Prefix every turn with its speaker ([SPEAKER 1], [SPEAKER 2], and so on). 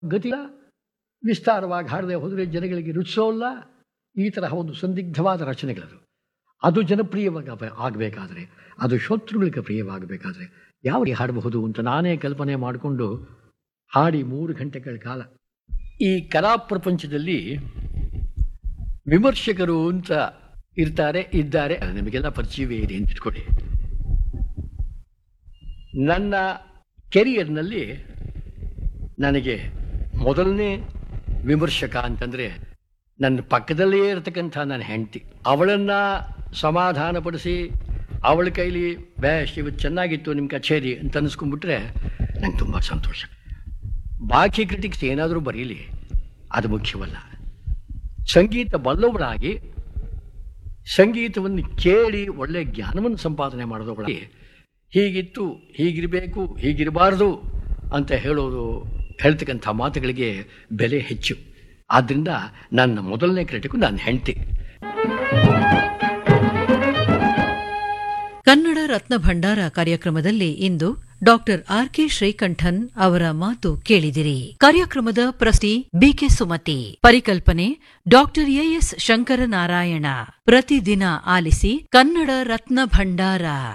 [SPEAKER 1] ಗತಿ ವಿಸ್ತಾರವಾಗಿ ಹಾಡದೆ ಹೋದರೆ ಜನಗಳಿಗೆ ರುಚಿಸೋಲ್ಲ ಈ ತರಹ ಒಂದು ಸಂದಿಗ್ಧವಾದ ರಚನೆಗಳದು ಅದು ಜನಪ್ರಿಯವಾಗಿ ಆಗಬೇಕಾದ್ರೆ ಅದು ಶತ್ರುಗಳಿಗೆ ಪ್ರಿಯವಾಗಬೇಕಾದ್ರೆ ಯಾವ ರೀತಿ ಹಾಡಬಹುದು ಅಂತ ನಾನೇ ಕಲ್ಪನೆ ಮಾಡಿಕೊಂಡು ಹಾಡಿ ಮೂರು ಗಂಟೆಗಳ ಕಾಲ ಈ ಕಲಾ ಪ್ರಪಂಚದಲ್ಲಿ ವಿಮರ್ಶಕರು ಅಂತ ಇರ್ತಾರೆ ಇದ್ದಾರೆ ನಿಮಗೆಲ್ಲ ಪರಿಚಯವೇ ಇದೆ ಅಂತ ಇಟ್ಕೊಳ್ಳಿ ನನ್ನ ಕೆರಿಯರ್ನಲ್ಲಿ ನನಗೆ ಮೊದಲನೇ ವಿಮರ್ಶಕ ಅಂತಂದರೆ ನನ್ನ ಪಕ್ಕದಲ್ಲೇ ಇರತಕ್ಕಂಥ ನನ್ನ ಹೆಂಡತಿ ಅವಳನ್ನು ಸಮಾಧಾನಪಡಿಸಿ ಅವಳ ಕೈಲಿ ಬ್ಯಾಶ್ ಇವತ್ತು ಚೆನ್ನಾಗಿತ್ತು ನಿಮ್ಮ ಕಚೇರಿ ಅಂತ ಅನ್ನಿಸ್ಕೊಂಡ್ಬಿಟ್ರೆ ನಂಗೆ ತುಂಬ ಸಂತೋಷ ಬಾಕಿ ಕ್ರಿಟಿಕ್ಸ್ ಏನಾದರೂ ಬರೀಲಿ ಅದು ಮುಖ್ಯವಲ್ಲ ಸಂಗೀತ ಬಲ್ಲವಳಾಗಿ ಸಂಗೀತವನ್ನು ಕೇಳಿ ಒಳ್ಳೆಯ ಜ್ಞಾನವನ್ನು ಸಂಪಾದನೆ ಮಾಡೋದೊಳಗೆ ಹೀಗಿತ್ತು ಹೀಗಿರಬೇಕು ಹೀಗಿರಬಾರ್ದು ಅಂತ ಹೇಳೋದು ಹೇಳ್ತಕ್ಕಂಥ ಮಾತುಗಳಿಗೆ ಬೆಲೆ ಹೆಚ್ಚು ಆದ್ದರಿಂದ ನನ್ನ ಮೊದಲನೇ ಕ್ರಿಟಿಕು ನನ್ನ ಹೆಂಡತಿ
[SPEAKER 2] ಕನ್ನಡ ರತ್ನ ಭಂಡಾರ ಕಾರ್ಯಕ್ರಮದಲ್ಲಿ ಇಂದು ಡಾಕ್ಟರ್ ಆರ್ ಕೆ ಶ್ರೀಕಂಠನ್ ಅವರ ಮಾತು ಕೇಳಿದಿರಿ ಕಾರ್ಯಕ್ರಮದ ಪ್ರಸ್ತಿ ಬಿಕೆ ಸುಮತಿ ಪರಿಕಲ್ಪನೆ ಡಾಕ್ಟರ್ ಎಎಸ್ ಶಂಕರನಾರಾಯಣ ಪ್ರತಿದಿನ ಆಲಿಸಿ ಕನ್ನಡ ರತ್ನ ಭಂಡಾರ